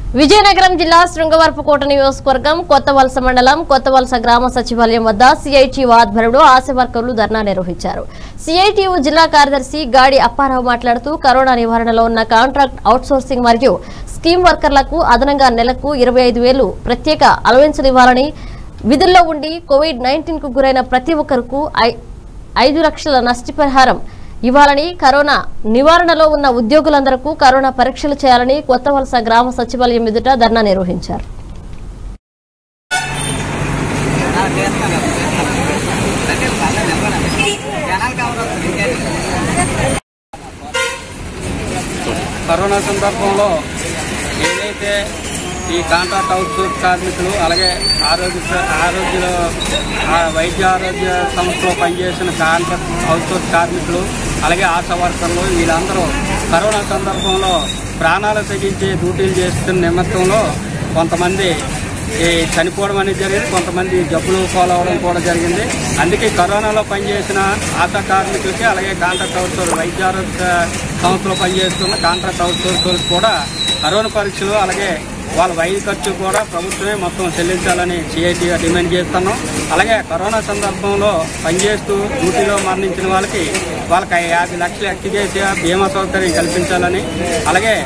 విజయనగరం జిల్లా శృంగవరపుకోట నియోజకవర్గం కొత్త వలస మండలం కొత్త వలస గ్రామ సచివాలయం వద్ద సిఐటియు ఆధ్వర్యంలో ఆశా వర్కర్లు ధర్నా నిర్వహించారు సిఐటియు జిల్లా కార్యదర్శి గాడి అప్పారావు మాట్లాడుతూ కరోనా నివారణలో ఉన్న కాంట్రాక్ట్ అవుట్సోర్సింగ్ మరియు స్కీమ్ వర్కర్లకు అదనంగా నెలకు ఇరవై ఐదు వేలు ప్రత్యేక అలవెన్సులు ఇవ్వాలని విధుల్లో ఉండి కోవిడ్ నైన్టీన్ కు గురైన ప్రతి ఒక్కరికి ఐ- ఐదు లక్షల నష్టపరిహారం ఇవ్వాలని కరోనా నివారణలో ఉన్న ఉద్యోగులందరకు కరోనా పరీక్షలు చేయాలని కొత్త వలస గ్రామ సచివాలయం ఎదుట ధర్నా నిర్వహించారు కరోనా సందర్భంలో ఏదైతే ఈ కాంట్రాక్ట్ అవుట్సోర్స్ కార్మికులు అలాగే ఆరోగ్య స- ఆరోగ్య ఆ వైద్య ఆరోగ్య సంస్థలో పనిచేసిన కాంట్రాక్ట్ అవుట్సోర్స్ కార్మికులు అలాగే ఆశా వర్కర్లు వీళ్ళందరూ కరోనా సందర్భంలో ప్రాణాలు తెగించి డ్యూటీలు చేస్తున్న నిమిత్తంలో కొంతమంది ఈ చనిపోవడం అనేది జరిగింది కొంతమంది జబ్బులు పాలవడం కూడా జరిగింది అందుకే కరోనాలో పనిచేసిన ఆశా కార్మికులకి అలాగే కాంట్రాక్ట్ అవుట్సోర్స్ వైద్య ఆరోగ్య సంస్థలో పనిచేస్తున్న కాంట్రాక్ట్ అవుట్సోర్స్ కూడా కరోనా పరీక్షలు అలాగే వాళ్ళ వైద్య ఖర్చు కూడా ప్రభుత్వమే మొత్తం చెల్లించాలని సిఐటిగా డిమాండ్ చేస్తున్నాం అలాగే కరోనా సందర్భంలో పనిచేస్తూ డ్యూటీలో మరణించిన వాళ్ళకి వాళ్ళకి యాభై లక్షలు ఎక్కి చేసి బీమా సౌకర్యం కల్పించాలని అలాగే